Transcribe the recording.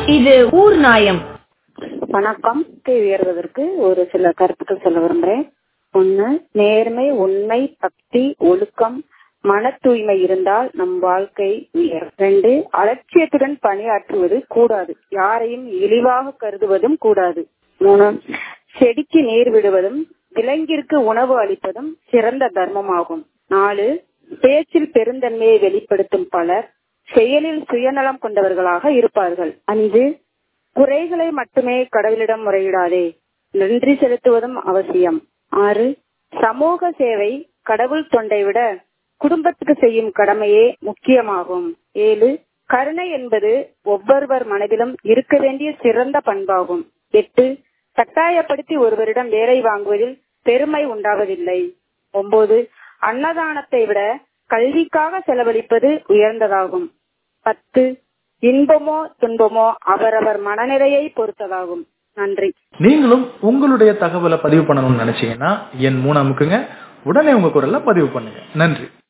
இது ஊர் நாயம் வணக்கம் உயர்வதற்கு ஒரு சில கருத்துக்கள் சொல்ல விரும்புறேன் ஒண்ணு நேர்மை உண்மை பக்தி ஒழுக்கம் மன தூய்மை இருந்தால் நம் வாழ்க்கை உயரும் ரெண்டு அலட்சியத்துடன் பணியாற்றுவது கூடாது யாரையும் இழிவாக கருதுவதும் கூடாது மூணு செடிக்கு நீர் விடுவதும் விலங்கிற்கு உணவு அளிப்பதும் சிறந்த தர்மமாகும் நாலு பேச்சில் பெருந்தன்மையை வெளிப்படுத்தும் பலர் செயலில் சுயநலம் கொண்டவர்களாக இருப்பார்கள் அஞ்சு குறைகளை மட்டுமே கடவுளிடம் முறையிடாதே நன்றி செலுத்துவதும் அவசியம் ஆறு சமூக சேவை கடவுள் தொண்டை விட குடும்பத்துக்கு செய்யும் கடமையே முக்கியமாகும் ஏழு கருணை என்பது ஒவ்வொருவர் மனதிலும் இருக்க வேண்டிய சிறந்த பண்பாகும் எட்டு கட்டாயப்படுத்தி ஒருவரிடம் வேலை வாங்குவதில் பெருமை உண்டாவதில்லை ஒன்பது அன்னதானத்தை விட கல்விக்காக செலவழிப்பது உயர்ந்ததாகும் பத்து இன்பமோ துன்பமோ அவரவர் மனநிலையை பொறுத்ததாகும் நன்றி நீங்களும் உங்களுடைய தகவலை பதிவு பண்ணணும்னு நினைச்சீங்கன்னா என் மூணு அமுக்குங்க உடனே உங்க குரல்ல பதிவு பண்ணுங்க நன்றி